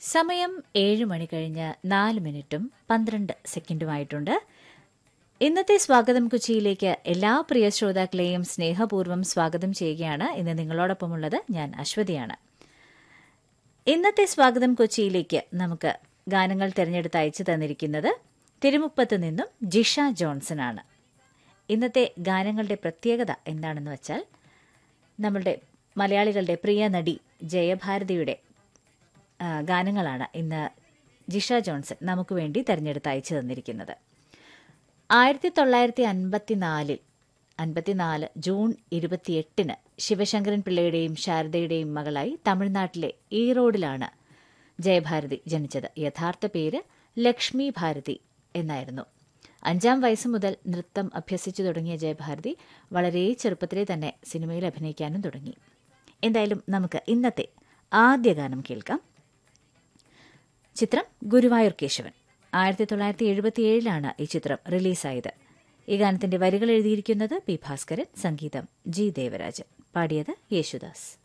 സമയം ഏഴ് മണി കഴിഞ്ഞ് നാല് മിനിറ്റും പന്ത്രണ്ട് സെക്കൻഡുമായിട്ടുണ്ട് ഇന്നത്തെ സ്വാഗതം കൊച്ചിയിലേക്ക് എല്ലാ പ്രിയ ശ്രോതാക്കളെയും സ്നേഹപൂർവ്വം സ്വാഗതം ചെയ്യുകയാണ് ഇന്ന് നിങ്ങളോടൊപ്പമുള്ളത് ഞാൻ അശ്വതിയാണ് ഇന്നത്തെ സ്വാഗതം കൊച്ചിയിലേക്ക് നമുക്ക് ഗാനങ്ങൾ തിരഞ്ഞെടുത്ത് അയച്ചു തന്നിരിക്കുന്നത് തിരുമുപ്പത്ത് നിന്നും ജിഷ ജോൺസൺ ആണ് ഇന്നത്തെ ഗാനങ്ങളുടെ പ്രത്യേകത എന്താണെന്ന് വെച്ചാൽ നമ്മളുടെ മലയാളികളുടെ പ്രിയ നടി ജയഭാരതിയുടെ ആ, ഗാനങ്ങളാണ് ഇന്ന് ജിഷ ജോൺസൺ നമുക്ക് വേണ്ടി തെരഞ്ഞെടുത്ത് അയച്ചു തന്നിരിക്കുന്നത് ആയിരത്തി തൊള്ളായിരത്തി അൻപത്തിനാലിൽ അൻപത്തിനാല് ജൂൺ ഇരുപത്തിയെട്ടിന് ശിവശങ്കരൻ പിള്ളയുടെയും ശാരദയുടെയും മകളായി തമിഴ്നാട്ടിലെ ഈറോഡിലാണ് ജയഭാരതി ജനിച്ചത് യഥാർത്ഥ പേര് ലക്ഷ്മി ഭാരതി എന്നായിരുന്നു അഞ്ചാം വയസ്സ് മുതൽ നൃത്തം അഭ്യസിച്ചു തുടങ്ങിയ ജയഭാരതി വളരെ ചെറുപ്പത്തിലെ തന്നെ സിനിമയിൽ അഭിനയിക്കാനും തുടങ്ങി എന്തായാലും നമുക്ക് ഇന്നത്തെ ആദ്യ ഗാനം കേൾക്കാം ചിത്രം ഗുരുവായൂർ കേശവൻ ആയിരത്തി തൊള്ളായിരത്തി എഴുപത്തിയേഴിലാണ് ഈ ചിത്രം റിലീസായത് ഈ ഗാനത്തിന്റെ വരികൾ എഴുതിയിരിക്കുന്നത് പി ഭാസ്കരൻ സംഗീതം ജി ദേവരാജൻ പാടിയത് യേശുദാസ്